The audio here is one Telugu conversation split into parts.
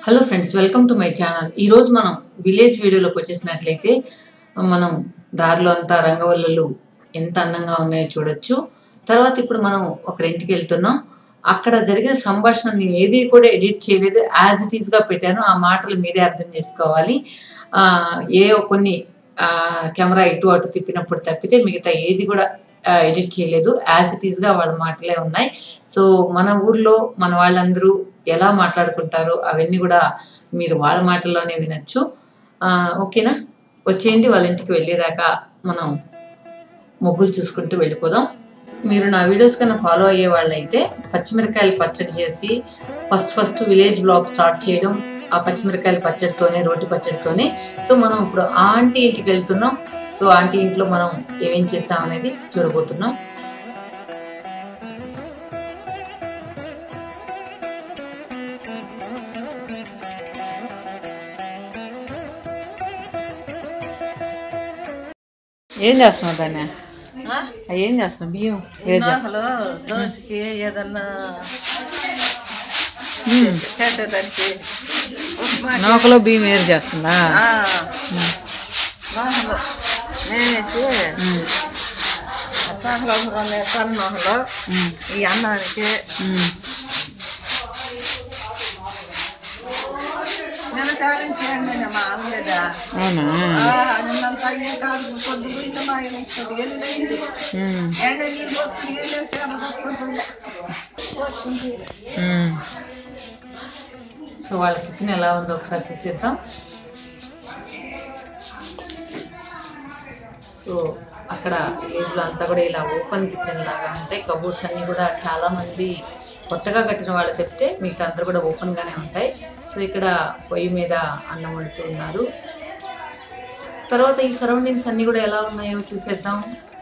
Hello friends welcome to my channel ఈరోజు మనం విలేజ్ వీడియోలోకి వచ్చేసినట్లయితే మనం దారిలో అంతా రంగవల్లులు ఎంత అందంగా ఉన్నాయో చూడొచ్చు తర్వాత ఇప్పుడు మనం ఒకరింటికి వెళ్తున్నాం అక్కడ జరిగిన సంభాషణ నేను ఏది కూడా ఎడిట్ చేయలేదు యాజ్ ఇట్ ఈస్గా పెట్టాను ఆ మాటలు మీరే అర్థం చేసుకోవాలి ఆ, ఏ కొన్ని కెమెరా ఇటు అటు తిప్పినప్పుడు తప్పితే మిగతా ఏది కూడా ఎడిట్ చేయలేదు యాజ్ ఇట్ ఈస్గా వాళ్ళ మాటలే ఉన్నాయి సో మన ఊర్లో మన వాళ్ళందరూ ఎలా మాట్లాడుకుంటారు అవన్నీ కూడా మీరు వాళ్ళ మాటల్లోనే వినొచ్చు ఆ, ఓకేనా వచ్చేయండి వాళ్ళ ఇంటికి వెళ్ళేదాకా మనం మొగ్గులు చూసుకుంటూ వెళ్ళిపోదాం మీరు నా వీడియోస్ కన్నా ఫాలో అయ్యే వాళ్ళైతే పచ్చిమిరకాయలు పచ్చడి చేసి first first village vlog start చేయడం ఆ పచ్చిమిరకాయల పచ్చడితోనే రోటి పచ్చడితోనే సో మనం ఇప్పుడు ఆ ఆంటీ ఇంటికి వెళ్తున్నాం సో ఆంటీ ఇంట్లో మనం ఏమేం చేసాం అనేది చూడబోతున్నాం ఏం చేస్తున్నావు దాన్ని ఏం చేస్తున్నావు బియ్యం వేరు చేస్తున్నావు అసలు దోశకి ఏదన్నా పెట్టడానికి ఉప్మా నౌకలో బియ్యం వేరు చేస్తుందా నోహలో నేనేసి ఉమ్, సహలో వేస్తాను నోహలో ఉమ్, ఈ అన్నానికి ఉమ్. నేను కాలించేయండి మా ఆవిడ అవునా అన్నంత అయ్యే కాదు కొద్ది పోయితే మా ఆయన ఇస్తుంది వెళ్ళింది ఉమ్, ఎండ నీళ్ళు పోసుకుని వెళ్ళేసి అమ్మ పట్టుకుంటుంది ఉమ్. సో వాళ్ళ కిచెన్ ఎలా ఉందో ఒకసారి చూసేద్దాం సో అక్కడ విలేజ్లో అంతా కూడా ఇలా ఓపెన్ కిచెన్ లాగా ఉంటాయి కబోర్డ్స్ అన్నీ కూడా చాలా మంది కొత్తగా కట్టిన వాళ్ళు చెప్తే మిగతా అందరూ కూడా ఓపెన్ గానే ఉంటాయి సో ఇక్కడ పొయ్యి మీద అన్నం వండుతూ ఉన్నారు తర్వాత ఈ సరౌండింగ్స్ అన్నీ కూడా ఎలా ఉన్నాయో చూసేద్దాం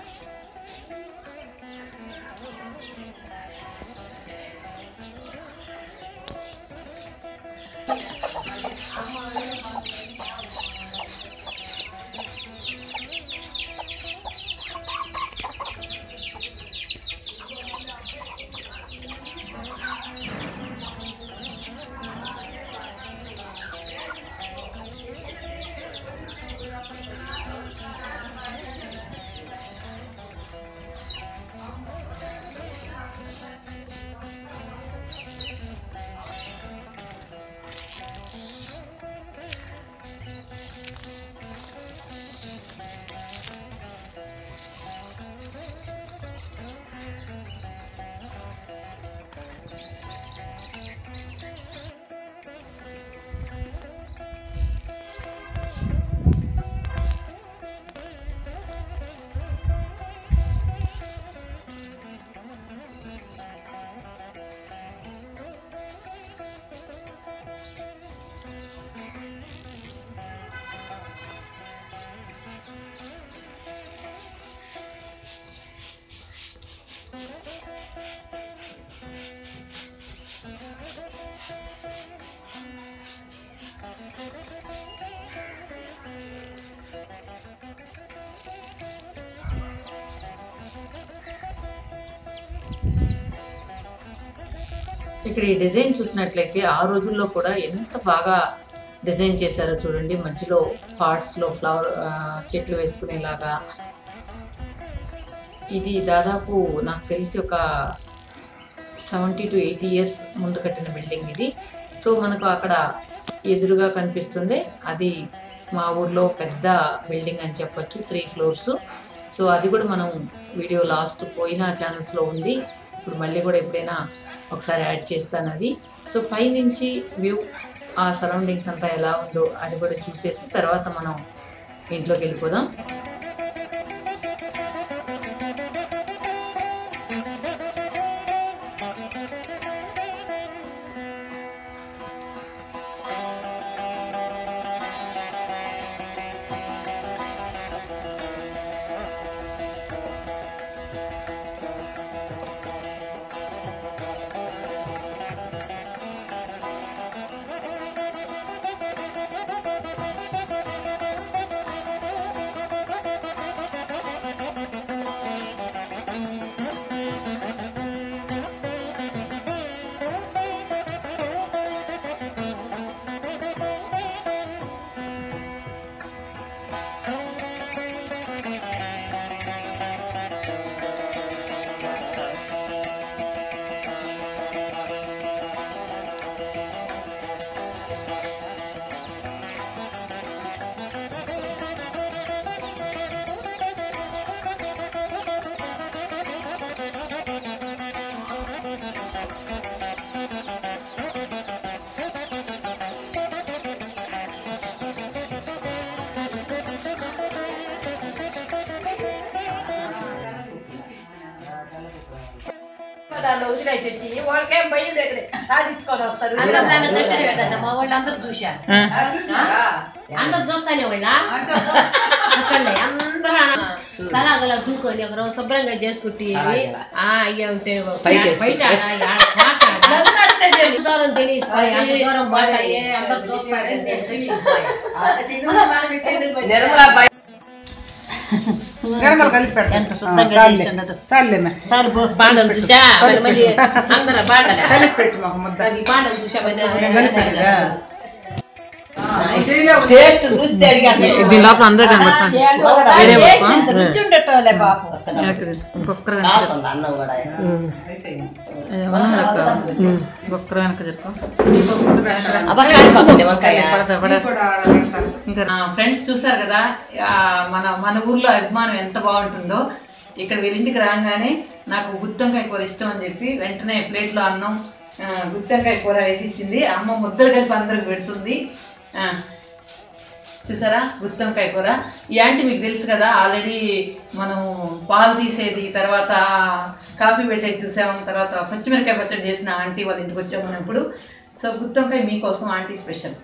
ఇక్కడ ఈ డిజైన్ చూసినట్లయితే ఆ రోజుల్లో కూడా ఎంత బాగా డిజైన్ చేశారో చూడండి మధ్యలో పార్ట్స్లో ఫ్లవర్ ఆ, చెట్లు వేసుకునేలాగా ఇది దాదాపు నాకు తెలిసి ఒక సెవెంటీ టు ఎయిటీ ఇయర్స్ ముందు కట్టిన బిల్డింగ్ ఇది సో మనకు అక్కడ ఎదురుగా కనిపిస్తుంది అది మా ఊర్లో పెద్ద బిల్డింగ్ అని చెప్పొచ్చు త్రీ ఫ్లోర్స్ సో అది కూడా మనం వీడియో లాస్ట్ పోయిన ఛానల్స్లో ఉంది ఇప్పుడు మళ్ళీ కూడా ఎప్పుడైనా ఒకసారి యాడ్ చేస్తాను అది సో పైనుంచి వ్యూ ఆ సరౌండింగ్స్ అంతా ఎలా ఉందో అది కూడా చూసేసి తర్వాత మనం ఇంట్లోకి వెళ్ళిపోదాం దాన్ని వదిలేసి వచ్చి వాళ్ళకేం భయం లేదు సాధించుకొని వస్తారు అందరూ దాన్ని చూశారు కదన్న, మా వాళ్ళు అందరూ చూశారు అందరూ చూస్తానే వాళ్ళ అక్కడలే అందరూ తలాగల దూకొని ఒకరు శుభ్రంగా చేసుకుంటే ఆ అయ్యా ఉంటే బయట ఆడ, ఆడ పాట ఆడ. ఎంత దూరం తెలియదు అంత దూరం పోతాయి అందరూ చూస్తారు తెలియదు నిర్మలా బాయ్ గరమలు కలిపి పెడతా ఎంత శుద్ధంగా చేసి ఉండదు చాలేమే సరే పో, బాండలు చూసా మరి మళ్ళీ అందరూ బాండలే కలిపి పెట్టు మాకు ముద్ద అది బాండలు చూసా మరి కలిపెట్టుగా టేస్ట్ చూస్తే అడిగాను దీని లోపల అందరూ కనబడతాను రుచి ఉండటంలే పాపం ఇంకొకరు కాలుతుంది అన్నం కూడా ఇంకొకరు వెనక జరుపు అబ్బా కాలిపోతుంది వంకాయ ఇంకా నా ఫ్రెండ్స్ చూసారు కదా ఆ, మన మన ఊర్లో అభిమానం ఎంత బాగుంటుందో ఇక్కడ వీరింటికి రాగానే నాకు గుత్తంకాయ కూర ఇష్టం అని చెప్పి వెంటనే ప్లేట్లో అన్నం ఆ, గుత్తంకాయ కూర వేసి ఇచ్చింది అమ్మ ముద్దలు కలిపి అందరికి పెడుతుంది ఆ, చూసారా గుత్తంకాయ కూర ఈ ఆంటీ మీకు తెలుసు కదా ఆల్రెడీ మనం పాలు తీసేది తర్వాత కాఫీ పెట్టేది చూసాము తర్వాత పచ్చిమిరకాయ పచ్చడి చేసిన ఆంటీ వాళ్ళ ఇంటికి వచ్చాము మనం ఇప్పుడు సో గుత్తంకాయ మీకోసం ఆంటీ స్పెషల్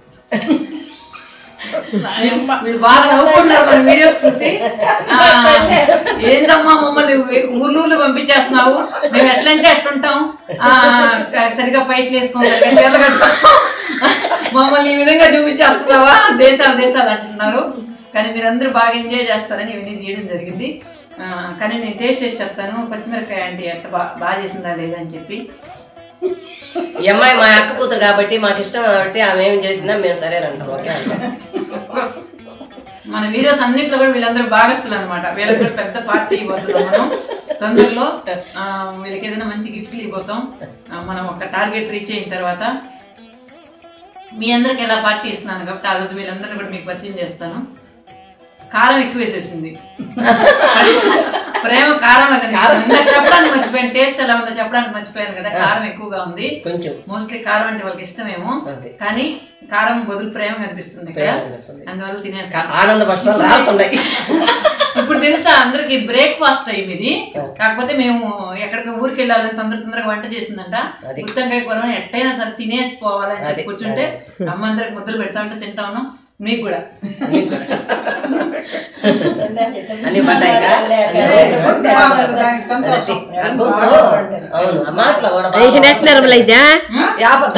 మీరు మీరు బాగా నవ్వుకుంటారు మన వీడియోస్ చూసి ఆ, ఏందమ్మా మమ్మల్ని ఊర్లు ఊర్లు పంపించేస్తున్నావు మేము ఎట్లంటే ఎట్లుంటాం ఆ, సరిగా పైట్లు వేసుకోం సరిగా చీరలు కట్టుకుంటాం మమ్మల్ని ఈ విధంగా చూపించేస్తున్నావా దేశాలు దేశాలు అంటున్నారు కానీ మీరందరూ బాగా ఎంజాయ్ చేస్తారని ఇవన్నీ తీయడం జరిగింది ఆ, కానీ నేను టేస్ట్ చేసి చెప్తాను పచ్చిమిరపకాయ అంటే ఎట్ట బా బాగా చేసిందా లేదా అని చెప్పి ఈ అమ్మాయి మా అక్క కూతురు కాబట్టి మాకు ఇష్టం కాబట్టి ఆమె ఏం చేసినా మేము సరేనంటాం ఓకే అంటాం మన వీడియోస్ అన్నిట్లో కూడా వీళ్ళందరూ భాగస్తులు అనమాట వీళ్ళకి కూడా పెద్ద పార్టీ ఇవ్వబోతున్నాం మనం తొందరలో ఆ, వీళ్ళకి ఏదైనా మంచి గిఫ్ట్లు ఇవ్వబోతాం ఆ, మనం ఒక టార్గెట్ రీచ్ అయిన తర్వాత మీ అందరికి ఎలా పార్టీ ఇస్తున్నాను కాబట్టి ఆ రోజు వీళ్ళందరినీ కూడా మీకు పరిచయం చేస్తాను కారం ఎక్కువ వేసేసింది ప్రేమ కారంలో కనిపిస్తుంది ఇందాక చెప్పడానికి మర్చిపోయాను టేస్ట్ ఎలా ఉందో చెప్పడానికి మర్చిపోయాను కదా కారం ఎక్కువగా ఉంది కొంచెం మోస్ట్లీ కారం అంటే వాళ్ళకి ఇష్టమేమో అదే. కానీ కారం బదులు ప్రేమ కనిపిస్తుంది ఇక్కడ ప్రేమ కనిపిస్తుంది. అందువల్ల తినేస్తా ఆనంద పక్షులు రాలుతున్నాయి ఇప్పుడు తెలుసా అందరికి బ్రేక్ఫాస్ట్ టైం ఇది కాకపోతే మేము ఎక్కడికి ఊరికి వెళ్ళాలని తొందర తొందరగా వంట చేసిందంట అది. గుత్తంకాయ కూర ఎట్టయినా సరే తినేసి పోవాలని చెప్పి అది. కూర్చుంటే అమ్మ అందరికి ముద్దలు పెడతా ఉంటే తింటా ఉన్నాం మీకు కూడా అన్ని పడ్డాయి దానికి సంతోషం అవును ఆ మాటలో కూడా ఇక నెట్ నిర్మలైతే యాపత్త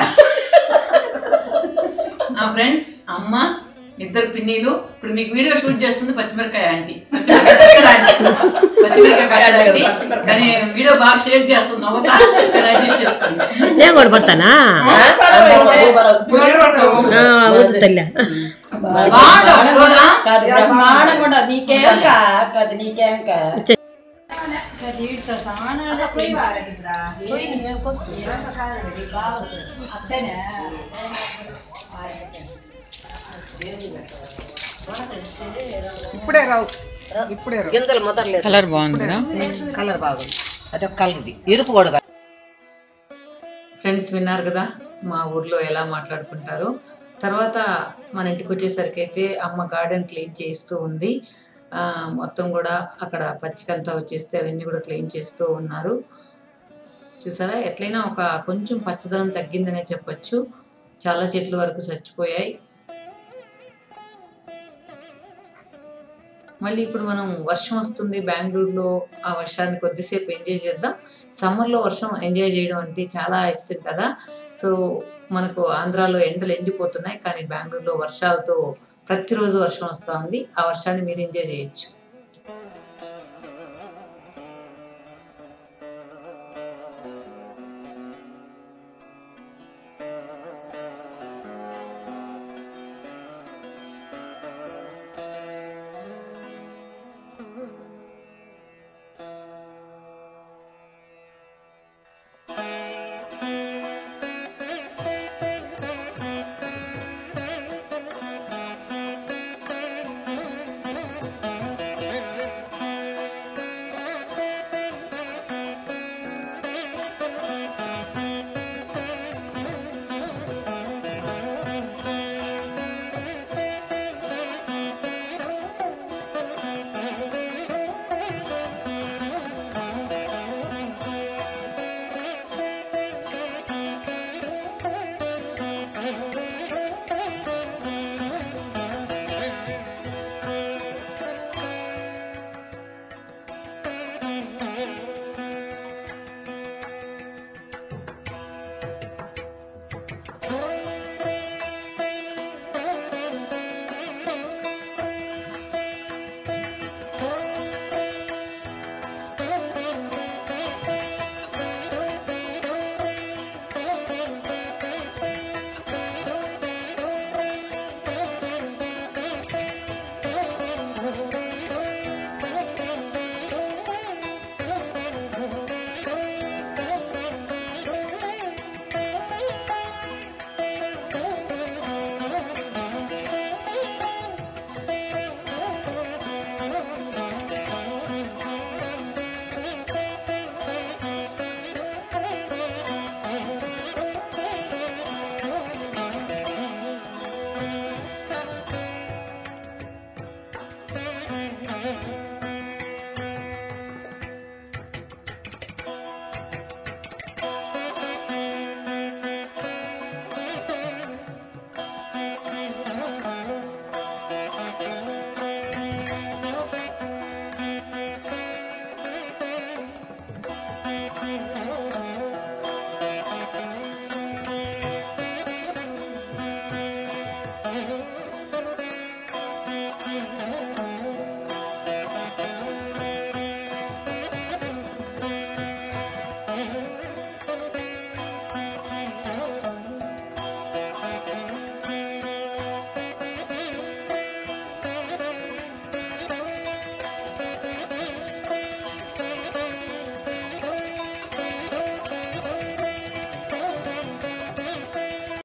ఆ ఫ్రెండ్స్ అమ్మ ఇద్దరు పిన్నీలు ఇప్పుడు మీకు వీడియో షూట్ చేస్తుంది పచ్చిమిరకాయ ఆంటీ పచ్చిమిరకాయ చికెన్ ఆంటీ పచ్చిమిరకాయ పచ్చడి ఆంటీ కానీ వీడియో బాగా షేర్ చేస్తుంది నవ్వుతా అడ్జస్ట్ చేసుకోండి నేను కూడా పడతానా ఆ, వద్దు తల్లి బాగుంటావు చూడరా? కాదు బ్రహ్మాండంగా నీకేం కా కాదు నీకేం కా ఇప్పుడే రావు ఇప్పుడే రావు గింజలు మొదలలేదు కలర్ బాగుంది కదా కలర్ బాగుంది అది ఒక కలర్ ఇది ఎరుపు కూడా కాదు. ఫ్రెండ్స్ విన్నారు కదా మా ఊర్లో ఎలా మాట్లాడుకుంటారు తర్వాత మన ఇంటికి వచ్చేసరికి అయితే అమ్మ గార్డెన్ క్లీన్ చేస్తూ ఉంది ఆ, మొత్తం కూడా అక్కడ పచ్చికంతా వచ్చేస్తే అవన్నీ కూడా క్లీన్ చేస్తూ ఉన్నారు చూసారా ఎట్లయినా ఒక కొంచెం పచ్చదనం తగ్గిందనే చెప్పొచ్చు చాలా చెట్లు వరకు చచ్చిపోయాయి మళ్ళీ ఇప్పుడు మనం వర్షం వస్తుంది బెంగళూరులో ఆ వర్షాన్ని కొద్దిసేపు ఎంజాయ్ చేద్దాం సమ్మర్లో వర్షం ఎంజాయ్ చేయడం అంటే చాలా ఇష్టం కదా సో మనకు ఆంధ్రాలో ఎండలు ఎండిపోతున్నాయి కానీ బెంగళూరులో వర్షాలతో ప్రతిరోజు వర్షం వస్తూ ఉంది ఆ వర్షాన్ని మీరు ఎంజాయ్ చేయొచ్చు